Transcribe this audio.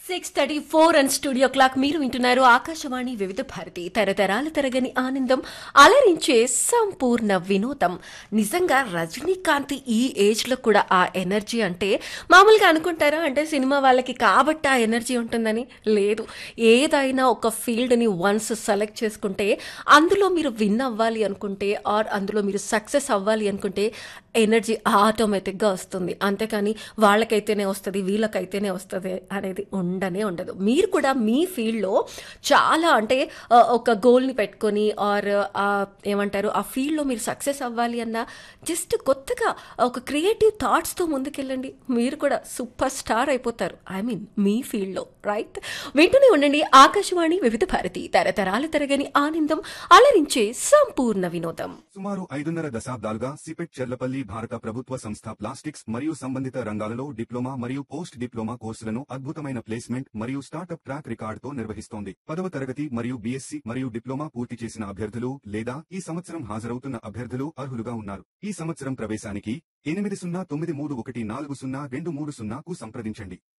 six thirty four and studio clock మీరు వింటున్నారు ఆకాశవాణి వివిధ భారతి తరతరాల తరగని ఆనందం అలరించే సంపూర్ణ వినోదం నిజంగా రజనీకాంత్ ఈ ఏజ్ లో కూడా ఆ ఎనర్జీ అంటే మామూలుగా అనుకుంటారా అంటే సినిమా వాళ్ళకి కాబట్టి ఆ ఎనర్జీ ఉంటుందని లేదు ఏదైనా ఒక ఫీల్డ్ ని వన్స్ సెలెక్ట్ చేసుకుంటే అందులో మీరు విన్ అవ్వాలి అనుకుంటే ఆర్ అందులో మీరు సక్సెస్ అవ్వాలి అనుకుంటే ఎనర్జీ ఆటోమేటిక్గా వస్తుంది అంతేకాని వాళ్ళకైతేనే వస్తుంది వీళ్ళకైతేనే వస్తుంది అనేది ఉండనే ఉండదు మీరు కూడా మీ ఫీల్డ్లో చాలా అంటే ఆ, ఒక గోల్ని పెట్టుకొని ఆర్ ఏమంటారు ఆ ఫీల్డ్లో మీరు సక్సెస్ అవ్వాలి అన్న జస్ట్ కొత్తగా ఒక క్రియేటివ్ థాట్స్తో ముందుకెళ్ళండి మీరు కూడా సూపర్ స్టార్ అయిపోతారు ఐ మీన్ మీ ఫీల్డ్లో రైట్ వింటూనే ఉండండి ఆకాశవాణి వివిధ భారతి తరతరాల తరగని ఆనందం అలరించే సంపూర్ణ వినోదం సుమారు ఐదున్నర దశాబ్దాలుగా సిపెట్ చెర్లపల్లి భారత ప్రభుత్వ సంస్థ ప్లాస్టిక్స్ మరియు సంబంధిత రంగాలలో డిప్లొమా మరియు పోస్ట్ డిప్లొమా కోర్సులను అద్భుతమైన ప్లేస్మెంట్ మరియు స్టార్టప్ ట్రాక్ రికార్డుతో నిర్వహిస్తోంది పదవ తరగతి మరియు బీఎస్సీ మరియు డిప్లొమా పూర్తి చేసిన అభ్యర్థులు లేదా ఈ సంవత్సరం హాజరవుతున్న అభ్యర్థులు అర్హులుగా ఉన్నారు ఈ సంవత్సరం ప్రవేశానికి ఎనిమిది సున్నా తొమ్మిది మూడు ఒకటి నాలుగు సున్నా రెండు మూడు సున్నాకు సంప్రదించండి